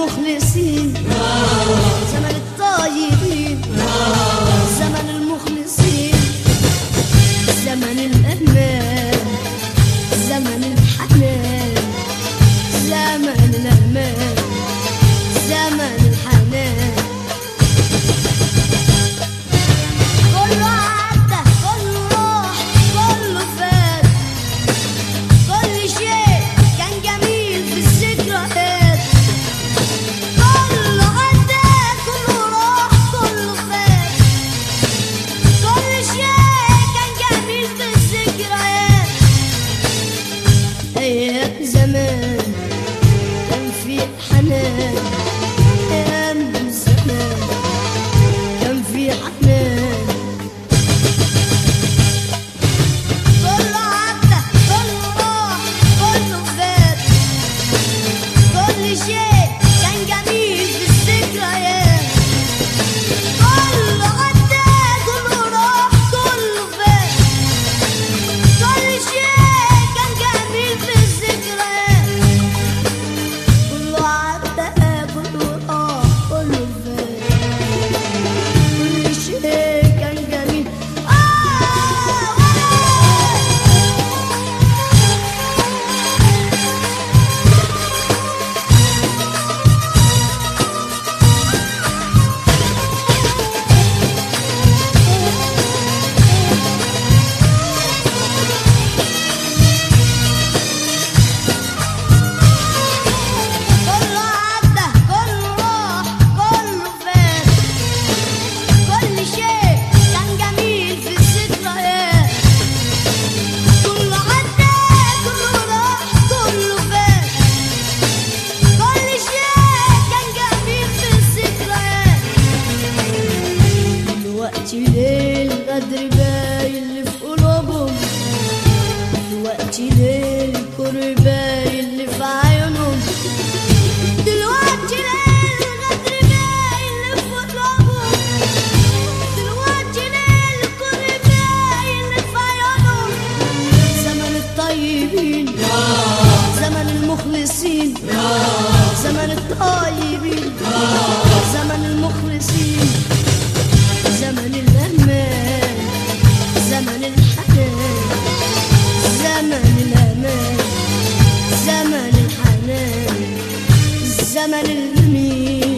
المخلصين زمن الطيبين زمن المخلصين زمن الأمان زمن الحنان زمن الأمان زمن الحنان كله عدى كله راح كله فات كل شيء كان جميل في الذكريات كله عدى كله راح كله فات كل شيء كان جميل في الذكريات أيام زمان كان في حنان أيام زمان كان في حنان كله عدى كله راح كله فات كل شيء كان جميل في الذكريات كله عدى كله راح كله فات كل شيء كان جميل في الذكريات كله عدى كله راح كله فات كل شيء كان جميل آه كله عدى كله راح كله فات كل شيء كان جميل في الذكريات كله عدى كله راح كله فات كل شيء كان جميل في الذكريات دلوقتي ليه الغدر باين في قلوبهم دلوقتي ليه الكره باين اللي في عيونهم دلوقتي ليه الغدر باين اللي في قلوبهم دلوقتي ليه الكره باين اللي في عيونهم زمن الطيبين زمن المخلصين زمن الطيبين زمن المخلصين زمن الأمان زمن الحنان زمن الأمان زمن الحنان زمن الجميل